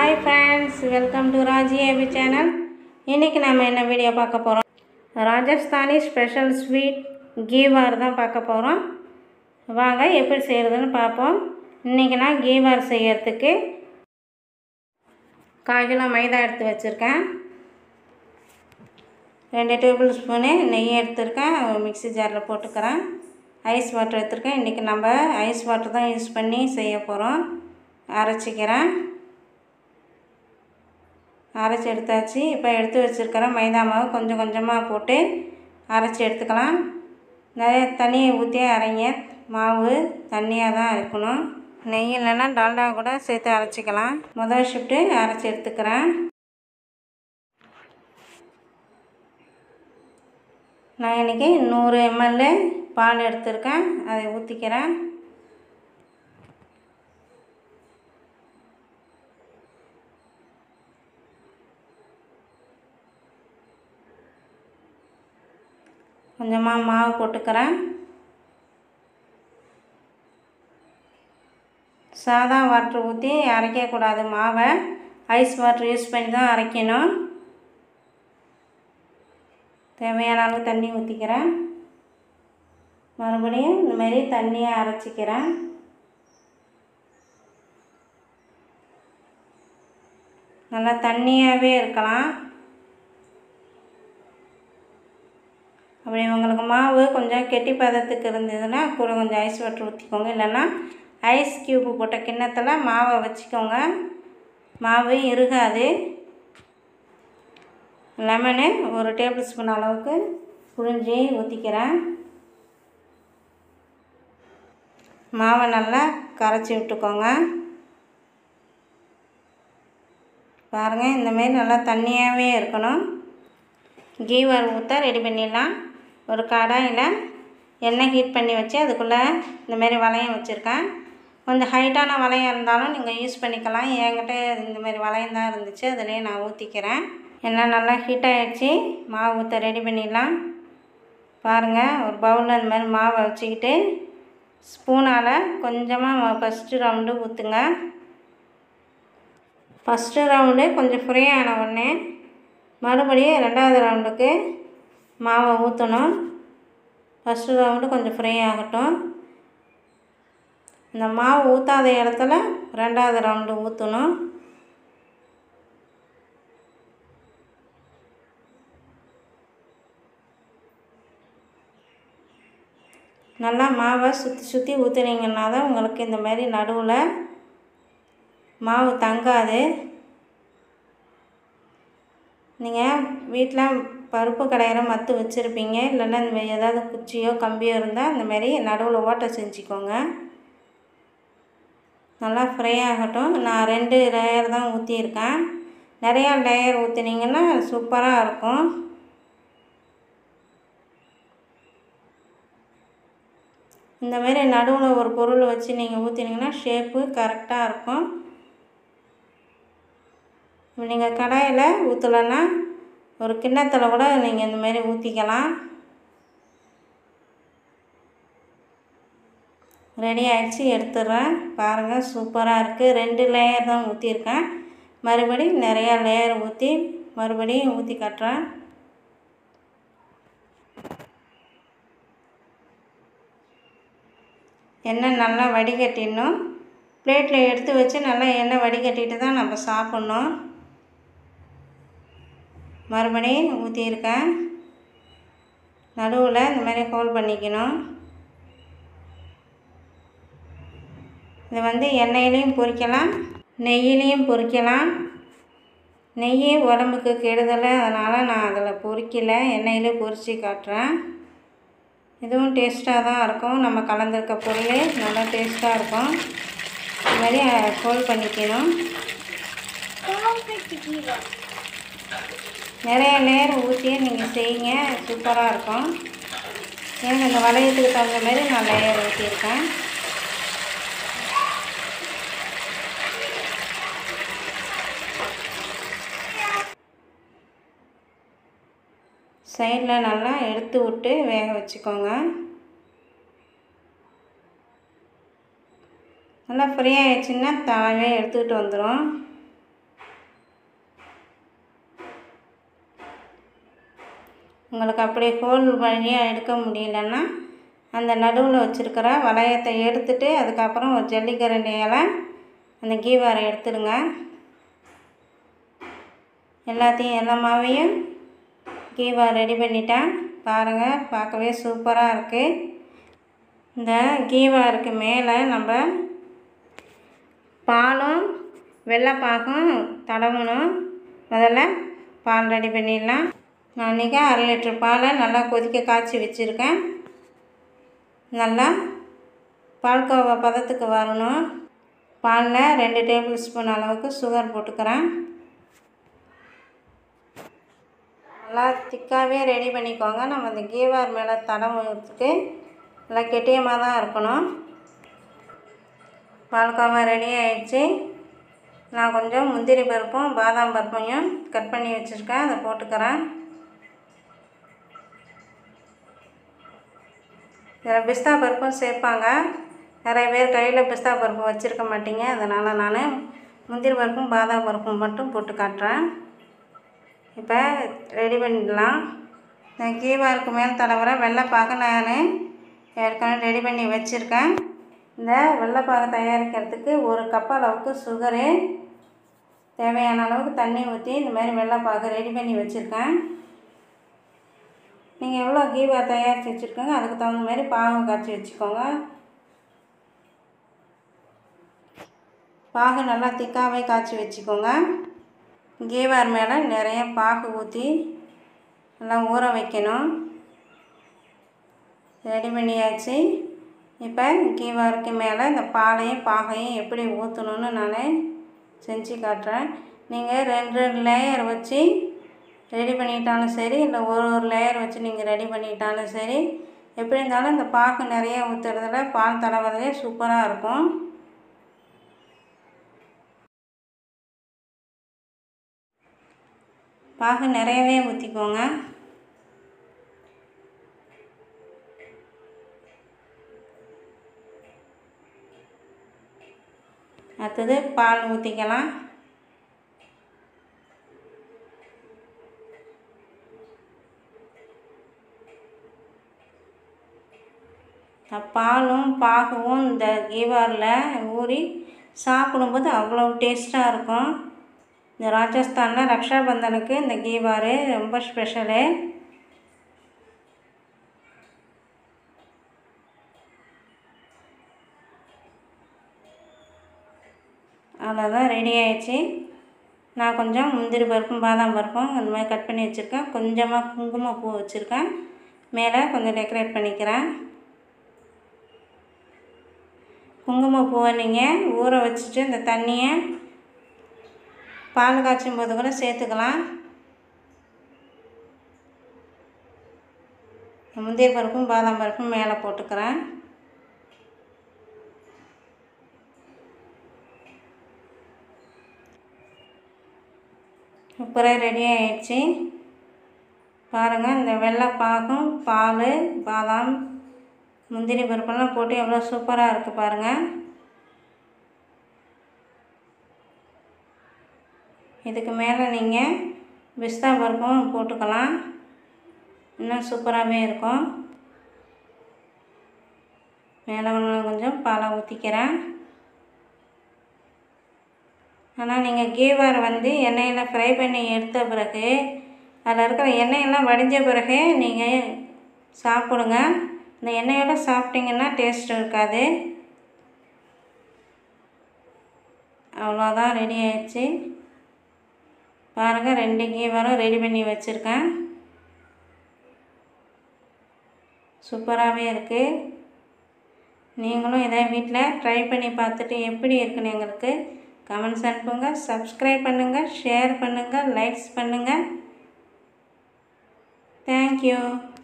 hi friends welcome to Raji AB channel இன்றைக்கி நம்ம என்ன வீடியோ பார்க்க போகிறோம் ராஜஸ்தானி ஸ்பெஷல் ஸ்வீட் கீவார் தான் பார்க்க போகிறோம் வாங்க எப்படி செய்கிறதுன்னு பார்ப்போம் இன்றைக்கி நான் கீவார் செய்யறதுக்கு கால் கிலோ மைதா எடுத்து வச்சுருக்கேன் ரெண்டு டேபிள் ஸ்பூனு நெய் எடுத்திருக்கேன் மிக்ஸி ஜாரில் போட்டுக்கிறேன் ஐஸ் வாட்டர் எடுத்திருக்கேன் இன்றைக்கி நம்ம ஐஸ் வாட்டர் தான் யூஸ் பண்ணி செய்ய போகிறோம் அரைச்சிக்கிறேன் அரைச்சி எடுத்தாச்சு இப்போ எடுத்து வச்சுருக்கிற மைதா மாவு கொஞ்சம் கொஞ்சமாக போட்டு அரைச்சி எடுத்துக்கலாம் நிறைய தண்ணியை ஊற்றி அரைங்க மாவு தண்ணியாக தான் இருக்கணும் நெய் இல்லைன்னா டால்டா கூட சேர்த்து அரைச்சிக்கலாம் முதல் ஷிஃப்ட்டு அரைச்சி எடுத்துக்கிறேன் நான் இன்றைக்கி நூறு எம்எல் பால் எடுத்திருக்கேன் அதை ஊற்றிக்கிறேன் கொஞ்சமாக மாவு போட்டுக்கிறேன் சாதா வாட்ரு ஊற்றி அரைக்கக்கூடாது மாவை ஐஸ் வாட்ரு யூஸ் பண்ணி தான் அரைக்கணும் தேவையான அளவு தண்ணி ஊற்றிக்கிறேன் மறுபடியும் இந்தமாரி தண்ணியை அரைச்சிக்கிறேன் நல்லா தண்ணியாகவே இருக்கலாம் அப்படி உங்களுக்கு மாவு கொஞ்சம் கெட்டி பதத்துக்கு இருந்ததுன்னா கூட கொஞ்சம் ஐஸ் வாட்டர் ஊற்றிக்கோங்க இல்லைன்னா ஐஸ் க்யூப்பு போட்ட கிண்ணத்தில் மாவை வச்சுக்கோங்க மாவு இறுகாது லெமனு ஒரு டேபிள் ஸ்பூன் அளவுக்கு புழிஞ்சி ஊற்றிக்கிறேன் மாவை நல்லா கரைச்சி விட்டுக்கோங்க பாருங்கள் இந்தமாரி நல்லா தண்ணியாகவே இருக்கணும் கீ வர ஊற்ற ரெடி பண்ணிடலாம் ஒரு கடாயில் எண்ணெய் ஹீட் பண்ணி வச்சு அதுக்குள்ளே இந்தமாரி வளையம் வச்சுருக்கேன் கொஞ்சம் ஹைட்டான வளையம் இருந்தாலும் நீங்கள் யூஸ் பண்ணிக்கலாம் என்கிட்ட இந்தமாரி வளையம் தான் இருந்துச்சு அதிலே நான் ஊற்றிக்கிறேன் எண்ணெய் நல்லா ஹீட் ஆகிடுச்சு மாவு ஊற்ற ரெடி பண்ணிடலாம் பாருங்கள் ஒரு பவுலில் இந்த மாதிரி மாவை வச்சுக்கிட்டு ஸ்பூனால் கொஞ்சமாக ஃபஸ்ட்டு ரவுண்டு ஊற்றுங்க ஃபஸ்ட்டு ரவுண்டு கொஞ்சம் ஃப்ரை ஆன உடனே மறுபடியும் ரெண்டாவது ரவுண்டுக்கு மாவை ஊற்றணும் ஃபஸ்ட்டு ரவுண்டு கொஞ்சம் ஃப்ரை ஆகட்டும் இந்த மாவு ஊற்றாத இடத்துல ரெண்டாவது ரவுண்டு ஊற்றணும் நல்லா மாவை சுற்றி சுற்றி ஊற்றுனீங்கன்னா தான் உங்களுக்கு இந்த மாதிரி நடுவில் மாவு தங்காது நீங்கள் வீட்டில் பருப்பு கடையிற மத்து வச்சுருப்பீங்க இல்லைன்னா இந்த மாதிரி ஏதாவது குச்சியோ கம்பியோ இருந்தால் இந்த மாதிரி நடுவில் ஓட்டை செஞ்சுக்கோங்க நல்லா ஃப்ரை ஆகட்டும் நான் ரெண்டு லேயர் தான் ஊற்றியிருக்கேன் நிறையா லேயர் ஊற்றினீங்கன்னா சூப்பராக இருக்கும் இந்த மாதிரி நடுவில் ஒரு பொருள் வச்சு நீங்கள் ஊற்றினீங்கன்னா ஷேப்பு கரெக்டாக இருக்கும் நீங்கள் கடாயில் ஊற்றலைன்னா ஒரு கிண்ணத்தில் கூட நீங்கள் இந்த மாதிரி ஊற்றிக்கலாம் ரெடி ஆகிடுச்சு எடுத்துடுறேன் பாருங்கள் சூப்பராக இருக்குது ரெண்டு லேயர் தான் ஊற்றிருக்கேன் மறுபடியும் நிறையா லேயர் ஊற்றி மறுபடியும் ஊற்றி காட்டுறேன் எண்ணெய் நல்லா வடிகட்டிடணும் பிளேட்டில் எடுத்து வச்சு நல்லா எண்ணெய் வடிகட்டிட்டு தான் நம்ம சாப்பிட்ணும் மறுபடியும் ஊற்றியிருக்கேன் நடுவில் இந்த மாதிரி ஹோல் பண்ணிக்கணும் இது வந்து எண்ணெயிலையும் பொரிக்கலாம் நெய்யிலையும் பொரிக்கலாம் நெய் உடம்புக்கு கெடுதலை அதனால் நான் அதில் பொரிக்கலை எண்ணெயிலே பொரித்து காட்டுறேன் இதுவும் டேஸ்ட்டாக தான் இருக்கும் நம்ம கலந்துருக்க பொருள் நல்லா டேஸ்ட்டாக இருக்கும் இது மாதிரி ஹோல் பண்ணிக்கணும் நிறைய லேயர் ஊற்றி நீங்கள் செய்யுங்க சூப்பராக இருக்கும் எனக்கு இந்த வளையத்துக்கு தகுந்த மாதிரி நான் லேயர் ஊற்றியிருக்கேன் சைடில் நல்லா எடுத்து விட்டு வேக வச்சுக்கோங்க நல்லா ஃப்ரீ ஆகிடுச்சின்னா தாவே எடுத்துக்கிட்டு வந்துடும் உங்களுக்கு அப்படி ஹோல் வழியாக எடுக்க முடியலன்னா அந்த நடுவில் வச்சுருக்கிற வளையத்தை எடுத்துட்டு அதுக்கப்புறம் ஒரு ஜல்லிக்கரண்டியால் அந்த கீவாரை எடுத்துடுங்க எல்லாத்தையும் எல்லா மாவையும் கீவா ரெடி பண்ணிட்டேன் பாருங்கள் பார்க்கவே சூப்பராக இருக்குது இந்த கீவாருக்கு மேலே நம்ம பாலும் வெள்ளைப்பாகும் தடவணும் முதல்ல பால் ரெடி பண்ணிடலாம் நான் இன்றைக்கி அரை லிட்டர் பாலை நல்லா கொதிக்க காய்ச்சி வச்சுருக்கேன் நல்லா பால்கோவா பதத்துக்கு வரணும் பாலில் ரெண்டு டேபிள் ஸ்பூன் அளவுக்கு சுகர் போட்டுக்கிறேன் நல்லா திக்காகவே ரெடி பண்ணிக்கோங்க நம்ம இந்த கீவார் மேலே தடவுறதுக்கு நல்லா கெட்டியமாக தான் இருக்கணும் பால்கோவா ரெடி ஆயிடுச்சு நான் கொஞ்சம் முந்திரி பருப்பும் பாதாம் பருப்பையும் கட் பண்ணி வச்சுருக்கேன் அதை போட்டுக்கிறேன் இதில் பிஸ்தா பருப்பும் சேர்ப்பாங்க நிறைய பேர் கையில் பிஸ்தா பருப்பு வச்சுருக்க மாட்டீங்க அதனால் நான் முந்திரி பருப்பும் பாதாம் பருப்பும் மட்டும் போட்டு காட்டுறேன் இப்போ ரெடி பண்ணிடலாம் இந்த கீவாருக்கு மேல் தடவுற வெள்ளைப்பாக நான் ஏற்கனவே ரெடி பண்ணி வச்சுருக்கேன் இந்த வெள்ளைப்பாகு தயாரிக்கிறதுக்கு ஒரு கப் அளவுக்கு சுகரு தேவையான அளவுக்கு தண்ணி ஊற்றி இந்த மாதிரி வெள்ளைப்பாகு ரெடி பண்ணி வச்சுருக்கேன் நீங்கள் எவ்வளோ கீவா தயாரித்து வச்சுருக்கோங்க அதுக்கு தகுந்த மாதிரி பாகு காய்ச்சி வச்சுக்கோங்க பாகு நல்லா திக்காகவே காய்ச்சி வச்சுக்கோங்க கீவார் மேலே நிறைய பாகு ஊற்றி நல்லா ஊற வைக்கணும் ரெடி பண்ணியாச்சு இப்போ கீவாருக்கு மேலே இந்த பாலையும் பாகையும் எப்படி ஊற்றணுன்னு நான் செஞ்சு காட்டுறேன் நீங்கள் ரெண்டு ரெண்டு லேயர் வச்சு ரெடி பண்ணிட்டாலும் சரி இல்லை ஒரு ஒரு லேயர் வச்சு நீங்கள் ரெடி பண்ணிட்டாலும் சரி எப்படி இருந்தாலும் இந்த பாகு நிறைய ஊற்றுறதுல பால் தடவதுலே சூப்பராக இருக்கும் பாகு நிறையவே ஊற்றிக்கோங்க அடுத்தது பால் ஊற்றிக்கலாம் இந்த பாலும் பாகவும் இந்த கீவாரில் ஊறி சாப்பிடும்போது அவ்வளோ டேஸ்ட்டாக இருக்கும் இந்த ராஜஸ்தானில் ரக்ஷாபந்தனுக்கு இந்த கீவாரு ரொம்ப ஸ்பெஷலு அவ்வளோதான் ரெடி ஆயிடுச்சு நான் கொஞ்சம் முந்திரி பருப்பும் பாதாம் பருப்பும் அந்த மாதிரி கட் பண்ணி வச்சுருக்கேன் கொஞ்சமாக குங்குமப்பூ வச்சுருக்கேன் மேலே கொஞ்சம் டெக்கரேட் பண்ணிக்கிறேன் குங்குமப்பூவை நீங்கள் ஊற வச்சுட்டு இந்த தண்ணியை பால் காய்ச்சும் போது கூட சேர்த்துக்கலாம் முந்திரி பருப்பும் பாதாம் பருப்பும் மேலே போட்டுக்கிறேன் சூப்பராக ரெடி ஆயிடுச்சு பாருங்கள் இந்த வெள்ளை பாகும் பால் பாதாம் முந்திரி பருப்பெல்லாம் போட்டு எவ்வளோ சூப்பராக இருக்குது பாருங்கள் இதுக்கு மேலே நீங்கள் பிஸ்தா பருப்பும் போட்டுக்கலாம் இன்னும் சூப்பராகவே இருக்கும் மேலே இன்னும் கொஞ்சம் பாலை ஊற்றிக்கிறேன் ஆனால் நீங்கள் கீவார் வந்து எண்ணெயில் ஃப்ரை பண்ணி எடுத்த பிறகு அதில் இருக்கிற எண்ணெயெல்லாம் வடிஞ்ச பிறகு நீங்கள் சாப்பிடுங்க இந்த எண்ணெயோட சாப்பிட்டிங்கன்னா டேஸ்ட் இருக்காது அவ்வளோதான் ரெடி ஆயிடுச்சு பாருங்கள் ரெண்டு கீவரும் ரெடி பண்ணி வச்சுருக்கேன் சூப்பராகவே இருக்குது நீங்களும் இதை வீட்டில் ட்ரை பண்ணி பார்த்துட்டு எப்படி இருக்குன்னு எங்களுக்கு கமெண்ட்ஸ் அனுப்புங்க சப்ஸ்கிரைப் பண்ணுங்கள் ஷேர் பண்ணுங்கள் லைக்ஸ் பண்ணுங்கள் தேங்க்யூ